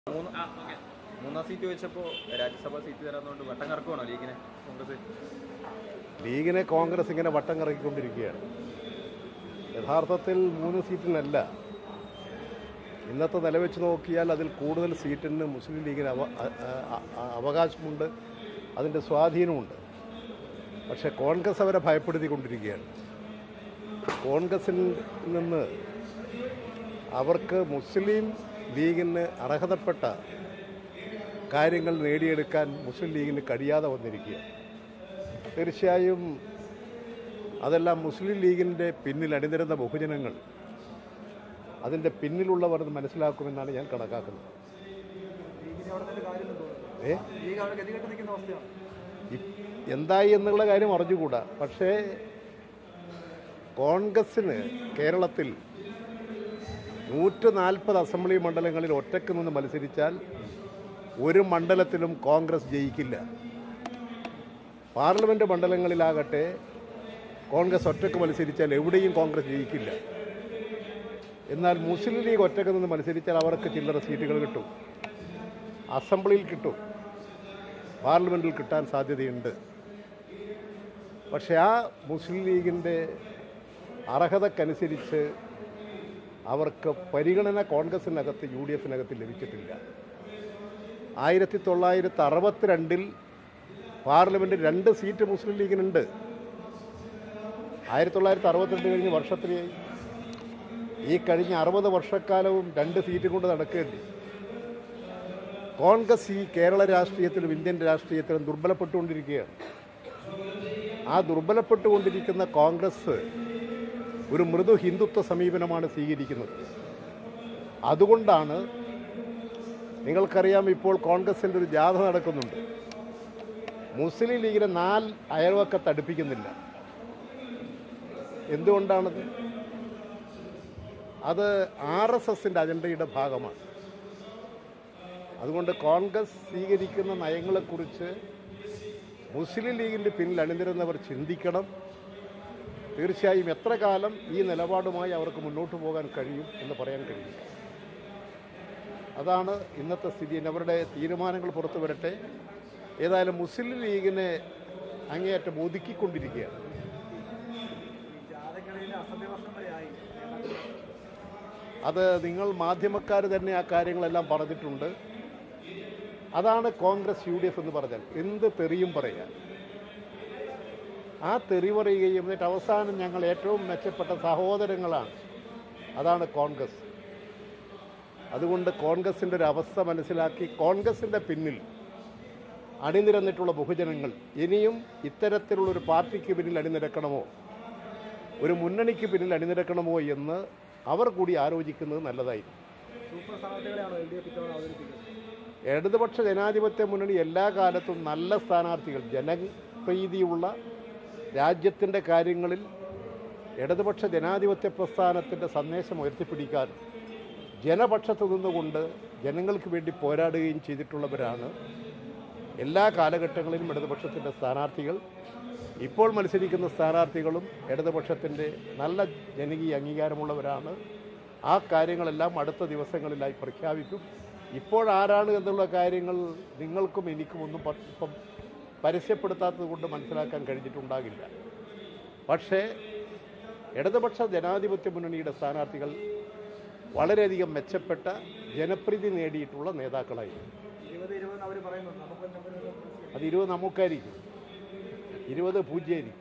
മൂന്ന് മൂന്നാം സീറ്റ് വെച്ചപ്പോൾ രാജ്യസഭാ സീറ്റ് തരാന്നുകൊണ്ട് വട്ടം കറക്കുവാണോ ലീഗിനെ കോൺഗ്രസ് ലീഗിനെ കോൺഗ്രസ് ഇങ്ങനെ വട്ടം കറക്കിക്കൊണ്ടിരിക്കുകയാണ് യഥാർത്ഥത്തിൽ മൂന്ന് സീറ്റിനല്ല ഇന്നത്തെ നില വെച്ച് നോക്കിയാൽ അതിൽ കൂടുതൽ സീറ്റിന് മുസ്ലിം ലീഗിന് അവ അ- അ- അ- അവകാശമുണ്ട് അതിൻ്റെ സ്വാധീനമുണ്ട് പക്ഷേ കോൺഗ്രസ് അവരെ ഭയപ്പെടുത്തിക്കൊണ്ടിരിക്കുകയാണ് കോൺഗ്രസിൽ നിന്ന് അവർക്ക് മുസ്ലിം ലീഗിന് അർഹതപ്പെട്ട കാര്യങ്ങൾ നേടിയെടുക്കാൻ മുസ്ലിം ലീഗിന് കഴിയാതെ വന്നിരിക്കുക തീർച്ചയായും അതെല്ലാം മുസ്ലിം ലീഗിൻ്റെ പിന്നിൽ അണിനിരുന്ന ബഹുജനങ്ങൾ അതിൻ്റെ പിന്നിലുള്ളവർ അത് മനസ്സിലാക്കുമെന്നാണ് ഞാൻ കണക്കാക്കുന്നത് ഏ ഇ- എന്തായി എന്നുള്ള കാര്യം അറിഞ്ഞുകൂടാ പക്ഷേ കോൺഗ്രസ്സിന് കേരളത്തിൽ നൂറ്റ് നാൽപ്പത് അസംബ്ലി മണ്ഡലങ്ങളിൽ ഒറ്റക്ക് നിന്ന് മത്സരിച്ചാൽ ഒരു മണ്ഡലത്തിലും കോൺഗ്രസ് ജയിക്കില്ല പാർലമെൻറ്റ് മണ്ഡലങ്ങളിലാകട്ടെ കോൺഗ്രസ് ഒറ്റക്ക് മത്സരിച്ചാൽ എവിടെയും കോൺഗ്രസ് ജയിക്കില്ല എന്നാൽ മുസ്ലിം ലീഗ് ഒറ്റക്ക് നിന്ന് മത്സരിച്ചാൽ അവർക്ക് ചില്ലറ സീറ്റുകൾ കിട്ടും അസംബ്ലിയിൽ കിട്ടും പാർലമെൻറ്റിൽ കിട്ടാൻ സാധ്യതയുണ്ട് പക്ഷേ ആ മുസ്ലിം ലീഗിൻ്റെ അർഹതക്കനുസരിച്ച് അവർക്ക് പരിഗണന കോൺഗ്രസിനകത്ത് യു ഡി എഫിനകത്ത് ലഭിച്ചിട്ടില്ല ആയിരത്തി തൊള്ളായിരത്തി അറുപത്തിരണ്ടിൽ പാർലമെൻറ്റിൽ രണ്ട് സീറ്റ് മുസ്ലിം ലീഗിനുണ്ട് ആയിരത്തി തൊള്ളായിരത്തി അറുപത്തിരണ്ട് കഴിഞ്ഞ് വർഷത്തിലായി ഈ കഴിഞ്ഞ അറുപത് വർഷക്കാലവും രണ്ട് സീറ്റ് കൊണ്ട് നടക്കേണ്ടി കോൺഗ്രസ് ഈ കേരള രാഷ്ട്രീയത്തിലും ഇന്ത്യൻ രാഷ്ട്രീയത്തിലും ദുർബലപ്പെട്ടുകൊണ്ടിരിക്കുകയാണ് ആ ദുർബലപ്പെട്ടുകൊണ്ടിരിക്കുന്ന കോൺഗ്രസ് ഒരു മൃദു ഹിന്ദുത്വ സമീപനമാണ് സ്വീകരിക്കുന്നത് അതുകൊണ്ടാണ് നിങ്ങൾക്കറിയാം ഇപ്പോൾ കോൺഗ്രസിൻ്റെ ഒരു ജാഥ നടക്കുന്നുണ്ട് മുസ്ലിം ലീഗിനെ നാല് അയൽവക്കത്ത് അടുപ്പിക്കുന്നില്ല എന്തുകൊണ്ടാണത് അത് ആർ എസ് എസിൻ്റെ അജണ്ടയുടെ ഭാഗമാണ് അതുകൊണ്ട് കോൺഗ്രസ് സ്വീകരിക്കുന്ന നയങ്ങളെക്കുറിച്ച് മുസ്ലിം ലീഗിൻ്റെ പിന്നിൽ അണിനിരുന്നവർ ചിന്തിക്കണം തീർച്ചയായും എത്ര കാലം ഈ നിലപാടുമായി അവർക്ക് മുന്നോട്ട് പോകാൻ കഴിയും എന്ന് പറയാൻ കഴിയും അതാണ് ഇന്നത്തെ സ്ഥിതി ഇനി അവരുടെ തീരുമാനങ്ങൾ പുറത്തു വരട്ടെ ഏതായാലും മുസ്ലിം ലീഗിനെ അങ്ങേയറ്റം ഒതുക്കിക്കൊണ്ടിരിക്കുകയാണ് അത് നിങ്ങൾ മാധ്യമക്കാർ തന്നെ ആ കാര്യങ്ങളെല്ലാം പറഞ്ഞിട്ടുണ്ട് അതാണ് കോൺഗ്രസ് യു ഡി എഫ് എന്ന് പറഞ്ഞാൽ എന്ത് തെറിയും പറയാൻ ആ തെറി പറയുകയും എന്നിട്ട് അവസാനം ഞങ്ങൾ ഏറ്റവും മെച്ചപ്പെട്ട സഹോദരങ്ങളാണ് അതാണ് കോൺഗ്രസ് അതുകൊണ്ട് കോൺഗ്രസിൻ്റെ ഒരു അവസ്ഥ മനസ്സിലാക്കി കോൺഗ്രസിൻ്റെ പിന്നിൽ അണിനിരന്നിട്ടുള്ള ബഹുജനങ്ങൾ ഇനിയും ഇത്തരത്തിലുള്ളൊരു പാർട്ടിക്ക് പിന്നിൽ അണിനിരക്കണമോ ഒരു മുന്നണിക്ക് പിന്നിൽ അണിനിരക്കണമോ എന്ന് അവർ കൂടി ആലോചിക്കുന്നത് നല്ലതായിരിക്കും ഇടതുപക്ഷ ജനാധിപത്യ മുന്നണി എല്ലാ കാലത്തും നല്ല സ്ഥാനാർത്ഥികൾ ജനപ്രീതിയുള്ള രാജ്യത്തിൻ്റെ കാര്യങ്ങളിൽ ഇടതുപക്ഷ ജനാധിപത്യ പ്രസ്ഥാനത്തിൻ്റെ സന്ദേശം ഉയർത്തിപ്പിടിക്കാനും ജനപക്ഷത്ത് നിന്നുകൊണ്ട് ജനങ്ങൾക്ക് വേണ്ടി പോരാടുകയും ചെയ്തിട്ടുള്ളവരാണ് എല്ലാ കാലഘട്ടങ്ങളിലും ഇടതുപക്ഷത്തിൻ്റെ സ്ഥാനാർത്ഥികൾ ഇപ്പോൾ മത്സരിക്കുന്ന സ്ഥാനാർത്ഥികളും ഇടതുപക്ഷത്തിൻ്റെ നല്ല ജനകീയ അംഗീകാരമുള്ളവരാണ് ആ കാര്യങ്ങളെല്ലാം അടുത്ത ദിവസങ്ങളിലായി പ്രഖ്യാപിക്കും ഇപ്പോൾ ആരാണ് എന്നുള്ള കാര്യങ്ങൾ നിങ്ങൾക്കും എനിക്കും ഒന്നും പ- ഇപ്പം പരസ്യപ്പെടുത്താത്തത് കൊണ്ട് മനസ്സിലാക്കാൻ കഴിഞ്ഞിട്ടുണ്ടാകില്ല പക്ഷേ ഇടതുപക്ഷ ജനാധിപത്യ മുന്നണിയുടെ സ്ഥാനാർത്ഥികൾ വളരെയധികം മെച്ചപ്പെട്ട ജനപ്രീതി നേടിയിട്ടുള്ള നേതാക്കളായിരുന്നു അത് ഇരുപത് നമുക്കായിരിക്കും ഇരുപത് പൂജ്യമായിരിക്കും